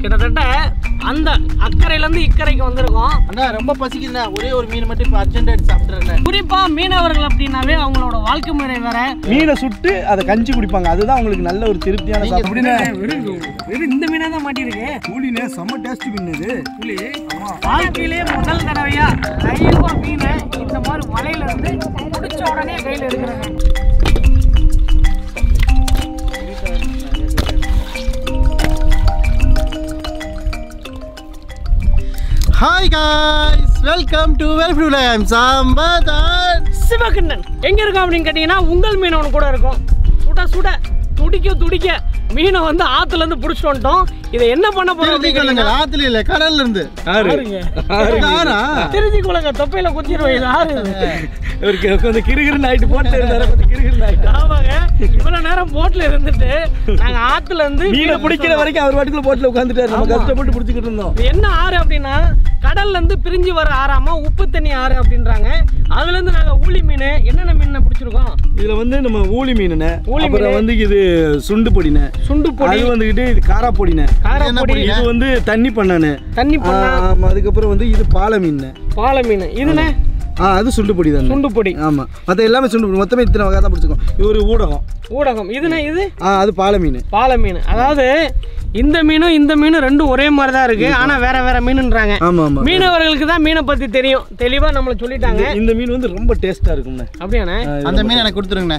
கிட்டத்தட்ட அந்த அக்கறையிலேருந்து இக்கரைக்கு வந்திருக்கோம் அண்ணா ரொம்ப பசிக்குதுண்ணா ஒரே ஒரு மீன் மட்டும் இப்போ அர்ஜென்ட் எடுத்து சாப்பிட்றேண்ணே குறிப்பா மீனவர்கள் அப்படின்னாவே அவங்களோட வாழ்க்கை முறை வேற மீனை சுட்டு அதை கஞ்சி குடிப்பாங்க அதுதான் உங்களுக்கு நல்ல ஒரு திருப்தியான சாப்பாடு அப்படின்னா வெறும் இந்த மீனா தான் மாட்டியிருக்கு கூலினே செம்ம டேஸ்ட் மீன் இது புலி வாழ்க்கையிலே முதல் தடவையா லைவா மீனை இந்த மாதிரி வலையில இருந்து பிடிச்ச உடனே கையில் எடுக்கிறேங்க ஹாய் காய்ஸ் வெல்கம் டு வெல்ஃபுல் ஐம் சாம்பதான் சிவகண்ணன் எங்க இருக்கும் அப்படின்னு கேட்டீங்கன்னா உங்கள் மீன் ஒன்று கூட இருக்கும் சுட சுட துடிக்க துடிக்க மீனை வந்து ஆத்துல இருந்து பிடிச்சிட்டு வந்துட்டோம் இதை என்ன பண்ண போறோம் அப்படின்னு சொல்லுங்க கேட்டீங்கன்னா, ஆத்துல இல்ல கடல்ல இருந்து ஆறுங்க. ஆறா திருச்சி குளங்க தொப்பையில குத்திடுவோம் இது ஆறு இது. இவருக்கு கொஞ்சம் கிருகிருன்னு ஆயிட்டு போட்டு இருந்தாரு கொஞ்சம் கிருகிருன்னு ஆயிட்டு ஆமாங்க இவ்வளவு நேரம் போட்ல இருந்துட்டு நாங்க ஆத்துல இருந்து மீனை பிடிக்கிற வரைக்கும் அவர் வாட்டுக்குள்ள போட்டில் உட்காந்துட்டாரு நம்ம கஷ்டப்பட்டு பிடிச்சிக்கிட்டு இருந்தோம் இது என்ன ஆறு அப்படின்னா கடல்ல இருந்து பிரிஞ்சு வர ஆறாம உப்பு தண்ணி ஆறு அப்படின்றாங்க அதுல இருந்து நாங்க ஊளி மீன் என்னென்ன மீன் பிடிச்சிருக்கோம் இதுல வந்து நம்ம ஊளி மீனுண்ணே ஊளி அப்புறம் வந்து இது சுண்டு பொடிண்ணே சுண்டு பொடி அது வந்துக்கிட்டு இது காரா பொடிண்ணே காரப்பொடி இது வந்து தண்ணி பண்ணானே தண்ணி பண்ண ஆமா அதுக்கப்புறம் வந்து இது பாலை மீன் பாலை மீன் இதுனே ஆ அது சுண்டு பொடி தானே சுண்டு பொடி ஆமா மற்ற எல்லாமே சுண்டு பொடி மொத்தமே இத்தனை வகை தான் பிடிச்சிக்கோம் இது ஒரு ஊடகம் ஊடகம் இதுனே இது ஆ அது பாலை மீன் பாலை மீன் அதாவது இந்த மீனும் இந்த மீனும் ரெண்டும் ஒரே மாதிரி தான் இருக்கு ஆனா வேற வேற மீனுன்றாங்க ஆமா ஆமா மீனவர்களுக்கு தான் மீனை பத்தி தெரியும் தெளிவா நம்மள சொல்லிட்டாங்க இந்த மீன் வந்து ரொம்ப டேஸ்டா இருக்கும்ண்ணே அப்படியாண்ணே அந்த மீன் எனக்கு கொடுத்துருங்கண்ணே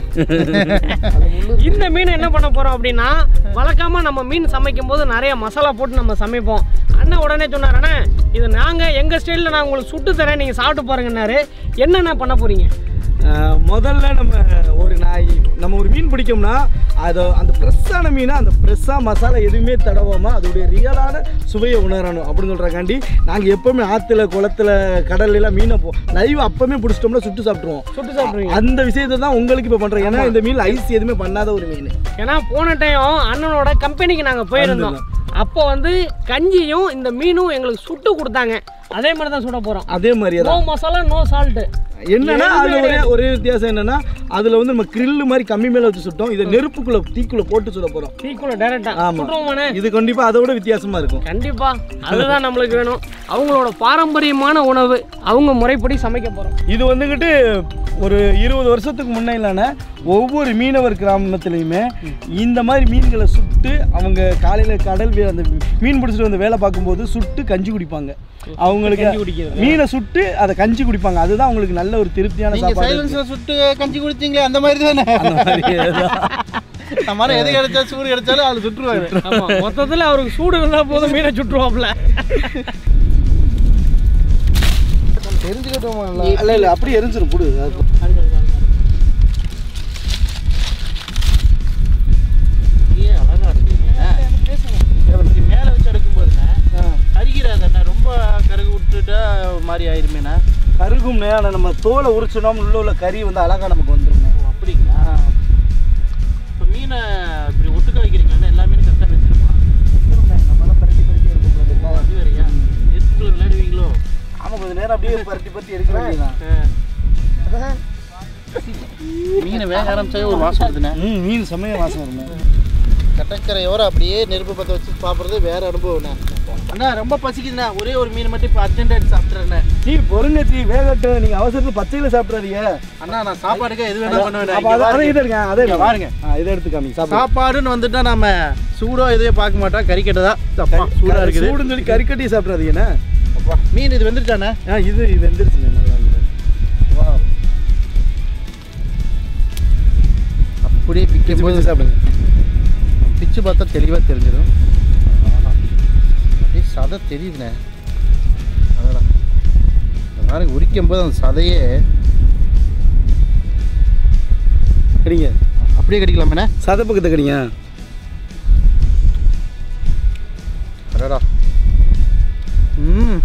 இந்த மீன் என்ன பண்ண போறோம் அப்படின்னா வழக்கமா நம்ம மீன் சமைக்கும் போது நிறைய மசாலா போட்டு நம்ம சமைப்போம் அண்ணன் உடனே சொன்னார் அண்ணா இது நாங்க எங்க ஸ்டைலில் நான் உங்களுக்கு சுட்டு தரேன் நீங்க சாப்பிட்டு பாருங்கன்னாரு என்னென்ன பண்ண போறீங்க ஆ, முதல்ல நம்ம ஒரு நாய் நம்ம ஒரு மீன் பிடிக்கோம்னா அதை அந்த ஃப்ரெஷ்ஷான மீனை அந்த ஃப்ரெஷ்ஷாக மசாலா எதுவுமே தடவாமல் அதோடைய ரியலான சுவையை உணரணும் அப்படின்னு சொல்கிறக்காண்டி நாங்கள் எப்போவுமே ஆற்றுல குளத்துல கடல்ல எல்லாம் மீனை போ லைவ் அப்போவுமே பிடிச்சிட்டோம்னா சுட்டு சாப்பிட்ருவோம் சுட்டு சாப்பிடுவீங்க அந்த விஷயத்தை தான் உங்களுக்கு இப்போ பண்ணுறோம் ஏன்னா இந்த மீன் ஐஸ் எதுவுமே பண்ணாத ஒரு மீன் ஏன்னா போன டைம் அண்ணனோட கம்பெனிக்கு நாங்க போயிருந்தோம் அப்போ வந்து கஞ்சியும் இந்த மீனும் எங்களுக்கு சுட்டு கொடுத்தாங்க அதே மாதிரி தான் சுட போறோம் அதே மாதிரியே நோ தான் மசாலா நோ சால்ட் என்னன்னா அது ஒரே ஒரே வித்தியாசம் என்னன்னா அதில் வந்து நம்ம கிரில்லு மாதிரி கம்மி மேலே வச்சு சுட்டோம் இதை நெருப்புக்குள்ளே தீக்குள்ளே போட்டு சுட போகிறோம் டீக்குள்ள டைரக்டா ஆமா. சுட்டுருவோமாண்ணே இது கண்டிப்பாக அதை விட வித்தியாசமாக இருக்கும் கண்டிப்பா அதுதான் நம்மளுக்கு வேணும் அவங்களோட பாரம்பரியமான உணவு அவங்க முறைப்படி சமைக்க போறோம் இது வந்துக்கிட்டு ஒரு இருபது வருஷத்துக்கு முன்னையிலான ஒவ்வொரு மீனவர் கிராமத்துலேயுமே இந்த மாதிரி மீன்களை சுட்டு அவங்க காலையில் கடல் வே- அந்த மீன் பிடிச்சிட்டு வந்து வேலை பார்க்கும்போது சுட்டு கஞ்சி குடிப்பாங்க அவங்களுக்கு கஞ்சி குடிக்கிறது. மீனை சுட்டு அதை கஞ்சி குடிப்பாங்க அதுதான் அவங்களுக்கு நல்ல ஒரு திருப்தியான நீங்க சாப்பாடு சைலன்ஸ்ல சுட்டு கஞ்சி குடிச்சீங்களே அந்த மாதிரி தானே அந்த மாதிரி தான். நம்ம எது கிடைச்சா சூடு கிடைச்சாலும் அது சுட்டுருவாரு ஆமா மொத்தத்துல அவருக்கு சூடு இருந்தா போதும் மீனை சுட்டுருவாப்ல தெரிஞ்சுக்கிட்டோமா இல்ல இல்ல அப்படியே எரிஞ்சிரும் புடு அது- ஏன் அழகா இருக்குங்க இப்படி மேலே வச்சு எடுக்கும்போதுண்ணே கருகிறாதண்ணே ரொம்ப கருகு விட்டுட்டா ஒரு மாதிரி ஆயிருமேண்ணா கருகும்னே ஆனால் நம்ம தோலை உரிச்சோம்னா உள்ள உள்ள கறி வந்து அழகா நமக்கு வந்துடும் ஓ அப்படிங்களா இப்போ மீனை இப்படி ஒட்டுக்க வைக்கிறீங்களா எல்லா மீனும் கரெக்டாக வச்சிருப்பான் அது வேறையா நெருப்புக்குள்ள விளையாடுவீங்களோ ஆமா கொஞ்ச நேரம் அப்படியே பரட்டி பரட்டி எடுக்க வேண்டியதுதான் மீனை வேக ஆரம்பிச்சாவே ஒரு வாசம் வருதுண்ணே ம் மீன் செம்மையா வாசம் வருமே கடற்கரையோர அப்படியே நெருப்பு பற்ற வச்சு சாப்பிட்றது வேற அனுபவம்ண்ணே அண்ணா ரொம்ப பசிக்குதுண்ணா ஒரே ஒரு மீன் மட்டும் இப்போ அர்ஜென்ட் எடுத்து சாப்பிட்றேண்ணே டீ பொறுங்க டீ வேகட்டு நீங்க அவசரத்துல பச்சையில சாப்பிடாதீங்க அண்ணா நான் சாப்பாடுக்கு எது வேணா அப்ப அதை- அதை இதை பண்ணுவேன் எடுங்க அதை எடுங்க. பாருங்க. ஆ, இதை எடுத்து காமிங்க சாப்பிடுங்க. சாப்பாடுன்னு வந்துட்டா நம்ம சூடோ எதையும் பார்க்க மாட்டோம் கறிக்கட்டை தான் அப்பா சூடாக இருக்குது சூடுன்னு சொல்லி கறிக்கட்டி சாப்பிடாதீங்கண்ணே அப்பா, மீன் இது வந்துருச்சாண்ணே ஆ இது இது எந்திரிச்சுங்க நல்லா இருக்குது. வா அப்படியே பிக்கும் பிச்சு போது பிச்சு சாப்பிடுங்க பிச்சு பார்த்தா தெளிவாக தெரிஞ்சிடும் ஆஹா. அப்படியே சதை தெரியுதுண்ணே அடடா. இந்த மாதிரி உரிக்கும் போது அந்த சதையே கடிங்க அப்படியே கடிக்கலாமேண்ணே சத பக்கத்தை கடிங்க அடடா ம்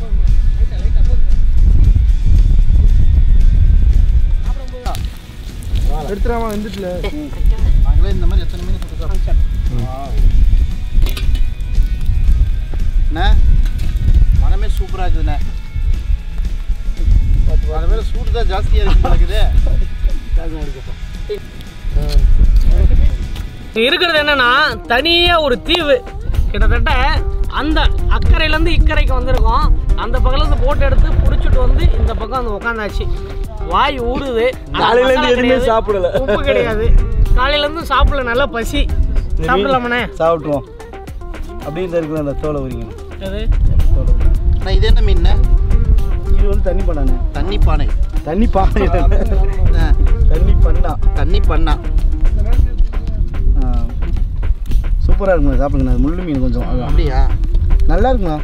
எடுத்துடாமா வந்துட்டுல நாங்களே இந்த மாதிரி எத்தனை மீன் சுட்டு சாப்பிட்டோம் அண்ணே மனமே சூப்பராக இருக்குதுண்ணே அது வேற சூடு தான் ஜாஸ்தியாக இருக்கு போல இருக்குது இருக்கிறது என்னன்னா தனியா ஒரு தீவு கிட்டத்தட்ட அந்த அக்கறையிலேருந்து இக்கரைக்கு வந்திருக்கோம் அந்த பக்கத்துலேருந்து போட்டு எடுத்து பிடிச்சிட்டு வந்து இந்த பக்கம் வந்து உட்காந்தாச்சு வாய் ஊறுது ஆனா காலையில இருந்து மசாலா எதுவுமே கிடையாது, சாப்பிடல. உப்பு கிடையாது காலையிலேருந்து சாப்பிடல நல்லா பசி சாப்பிடலாமண்ணே சாப்பிட்ருவோம் அப்படியே இந்த இருக்கிற அந்த தோலை உரிக்கணும் அது தோலை உரிக்கணும். அண்ணா இது என்ன மீன் இது வந்து தண்ணி பண்ணானே தண்ணி பானை தண்ணி பானை ஆ, தண்ணி பண்ணா தண்ணி பண்ணா சூப்பராக இருக்குங்க சாப்பிடுங்க அது முள்ளு மீன் கொஞ்சம் அதான் அப்படியா நல்லா இருக்குண்ணா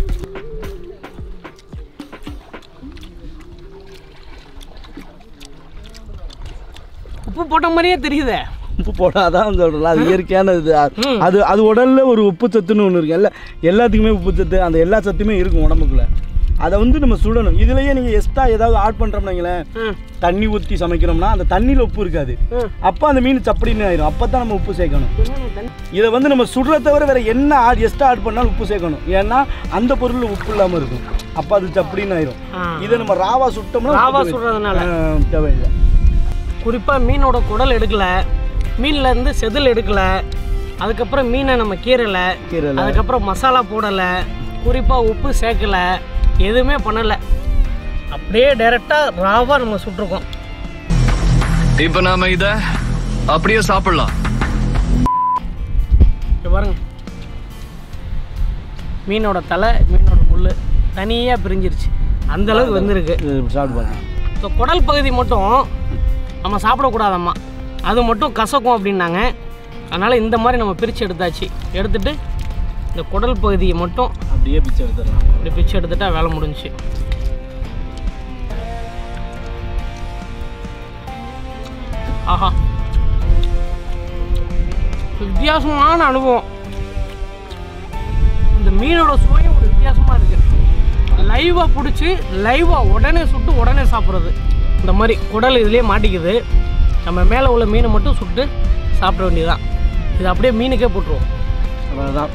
உப்பு போட்ட மாதிரியே தெரியுதே உப்பு போடாதான் சொல்கிறல அது இயற்கையான இது ம். அது அது உடல்ல ஒரு உப்பு சத்துன்னு ஒன்று இருக்கு எல்லா எல்லாத்துக்குமே உப்பு சத்து அந்த எல்லா சத்துமே இருக்கும் உடம்புக்குள்ள அதை வந்து நம்ம சுடணும் இதுலயே நீங்கள் எக்ஸ்ட்ரா ஏதாவது ஆட் பண்ணுறோம்னு வைங்களேன் ம் தண்ணி ஊற்றி சமைக்கிறோம்னா அந்த தண்ணியில் உப்பு இருக்காது ம் அப்போ அந்த மீன் சப்படின்னு ஆயிரும் அப்போ தான் நம்ம உப்பு சேர்க்கணும் என்னண்ணே தண்ணி? இதை வந்து நம்ம சுடுறத தவிர வேற என்ன ஆட் எக்ஸ்ட்ரா ஆட் பண்ணாலும் உப்பு சேர்க்கணும் ஏன்னா அந்த பொருள் உப்பு இல்லாமல் இருக்கும் அப்போ அது சப்படின்னு ஆயிரும் ஆ. இதை நம்ம ராவா சுட்டோம்னா ராவா உப்பு தேவை- சுடுறதுனால ஆ, தேவையில்லை குறிப்பாக மீனோட குடல் எடுக்கல மீன்ல இருந்து செதில் எடுக்கல அதுக்கப்புறம் மீனை நம்ம கீறலை கீரைல அதுக்கப்புறம் மசாலா போடலை குறிப்பாக உப்பு சேர்க்கல எதுவுமே பண்ணலை அப்படியே டைரெக்டாக ராவாக நம்ம சுட்டிருக்கோம் இப்ப நாம இத அப்படியே சாப்பிடலாம் இங்க பாருங்க மீனோட தலை மீனோட முள் தனியாக பிரிஞ்சிருச்சு அந்த அளவுக்கு வந்திருக்கு சாப்பிட்டு பாருங்க இந்த குடல் பகுதி மட்டும் நம்ம சாப்பிடக்கூடாதம்மா அது மட்டும் கசக்கும் அப்படின்னாங்க அதனால் இந்த மாதிரி நம்ம பிரித்து எடுத்தாச்சு எடுத்துட்டு இந்த குடல் பகுதியை மட்டும் அப்படியே பிச்சை எடுத்துடலாம் இப்படி பிச்சு எடுத்துட்டா வேலை முடிஞ்சுச்சு ஆஹா வித்தியாசமான அனுபவம் இந்த மீனோட சுவையும் ஒரு வித்தியாசமாக இருக்கு லைவாக பிடிச்சி லைவாக உடனே சுட்டு உடனே சாப்பிட்றது இந்த மாதிரி குடல் இதுலேயே மாட்டிக்குது நம்ம மேலே உள்ள மீனை மட்டும் சுட்டு சாப்பிட வேண்டியதுதான் இது அப்படியே மீனுக்கே போட்டுருவோம் அவ்வளோதான்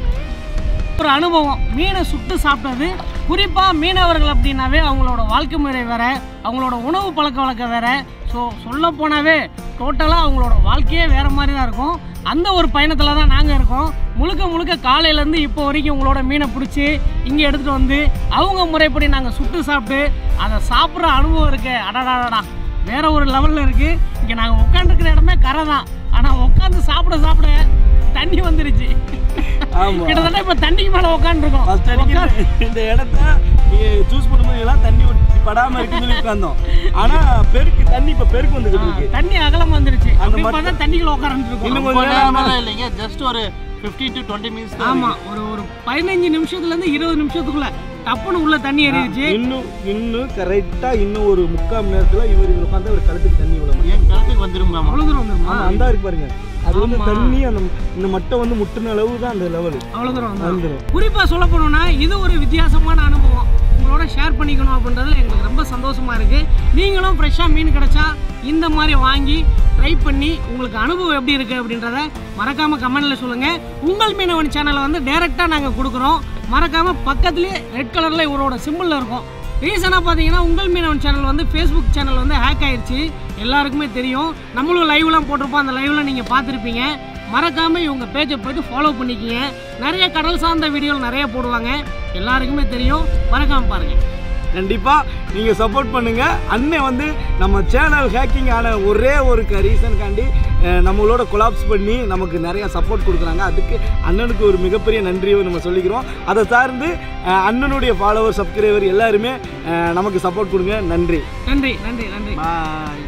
ஒரு அனுபவம் மீனை சுட்டு சாப்பிட்டது குறிப்பாக மீனவர்கள் அப்படின்னாவே அவங்களோட வாழ்க்கை முறை வேற அவங்களோட உணவு பழக்க வழக்கம் வேற ஸோ சொல்ல போனாவே டோட்டலாக அவங்களோட வாழ்க்கையே வேற மாதிரி தான் இருக்கும் அந்த ஒரு பயணத்தில் தான் நாங்கள் இருக்கோம் முழுக்க முழுக்க காலையிலேருந்து இப்போ வரைக்கும் உங்களோட மீனை பிடிச்சி இங்கே எடுத்துகிட்டு வந்து அவங்க முறைப்படி நாங்கள் சுட்டு சாப்பிட்டு அதை சாப்பிட்ற அனுபவம் இருக்கு அடடாடா வேற ஒரு லெவலில் இருக்குது இங்கே நாங்கள் உட்காந்துருக்கிற இடமே கரை தான் ஆனால் உட்காந்து சாப்பிட சாப்பிட தண்ணி வந்துருச்சு ஆமா. கிட்டத்தட்ட இப்ப தண்ணிக்கு மேல உட்காந்துருக்கோம் ஃபர்ஸ்ட் அடிக்கிற இந்த இடத்த சூஸ் பண்ணும்போது எல்லாம் தண்ணி ஒட்டி படாம இருக்குன்னு சொல்லி உட்கார்ந்தோம் ஆனா பெருக்கு தண்ணி இப்ப பெருக்கு வந்துகிட்டு இருக்கு தண்ணி அகலம் வந்துருச்சு அந்த அப்படி மத்த- பார்த்தா தண்ணிக்குள்ள உட்காந்துருக்கோம் இன்னும் ரொம்ப கொஞ்ச நேரம் நேரமெல்லாம் இல்லைங்க ஜஸ்ட் ஒரு ஃபிஃப்டி டு டுவெண்ட்டி மினிட்ஸ் ஆமா ஒரு ஒரு பதினஞ்சு நிமிஷத்துல இருந்து இருபது நிமிஷத்துக்குள்ள டப்புன்னு உள்ள தண்ணி ஏறிடுச்சு இன்னும் இன்னும் கரெக்டா இன்னும் ஒரு முக்கால் மணி நேரத்துல இவர் இங்க உட்காந்து ஒரு கழுத்துக்கு தண்ணி விட என் கழுத்துக்கு வந்துருங்க அவ்வளவு தூரம் வந்துருமா ஆமா அந்த இருக்கு பாருங்க அது வந்து ஆமா. தண்ணி அந்த இந்த மட்டை வந்து முட்டின அளவு தான் அந்த லெவல் அவ்வளவு தூரம் வந்துரும் வந்துடும் குறிப்பா சொல்ல போனோம்னா இது ஒரு வித்தியாசமான அனுபவம் உங்களோட ஷேர் பண்ணிக்கணும் அப்படின்றதுல எங்களுக்கு ரொம்ப சந்தோஷமா இருக்கு நீங்களும் ஃப்ரெஷ்ஷாக மீன் கிடைச்சா இந்த மாதிரி வாங்கி ட்ரை பண்ணி உங்களுக்கு அனுபவம் எப்படி இருக்கு அப்படின்றத மறக்காம கமெண்ட்ல சொல்லுங்க உங்கள் மீனவன் சேனலை வந்து டைரெக்டாக நாங்கள் கொடுக்குறோம் மறக்காம பக்கத்துலேயே ரெட் கலர்ல இவரோட சிம்பிள் இருக்கும் ரீசனாக பார்த்தீங்கன்னா உங்கள் மீனவன் சேனல் வந்து ஃபேஸ்புக் சேனல் வந்து ஹேக் ஆயிருச்சு எல்லாருக்குமே தெரியும் நம்மளும் லைவ்லாம் போட்டிருப்போம் அந்த லைவ்ல நீங்கள் பார்த்துருப்பீங்க மறக்காம இவங்க பேஜை போயிட்டு ஃபாலோ பண்ணிக்கிங்க நிறைய கடல் சார்ந்த வீடியோ நிறைய போடுவாங்க எல்லாருக்குமே தெரியும் மறக்காம பாருங்க கண்டிப்பா நீங்க சப்போர்ட் பண்ணுங்க அண்ணன் வந்து நம்ம சேனல் ஹேக்கிங் ஆன ஒரே ஒரு ரீசன்காண்டி நம்மளோட கொலாப்ஸ் பண்ணி நமக்கு நிறைய சப்போர்ட் கொடுக்குறாங்க அதுக்கு அண்ணனுக்கு ஒரு மிகப்பெரிய நன்றியை நம்ம சொல்லிக்கிறோம் அதை சார்ந்து அஹ், அண்ணனுடைய ஃபாலோவர் சப்ஸ்கிரைபர் எல்லாருமே அஹ், நமக்கு சப்போர்ட் கொடுங்க நன்றி நன்றி நன்றி நன்றி பாய்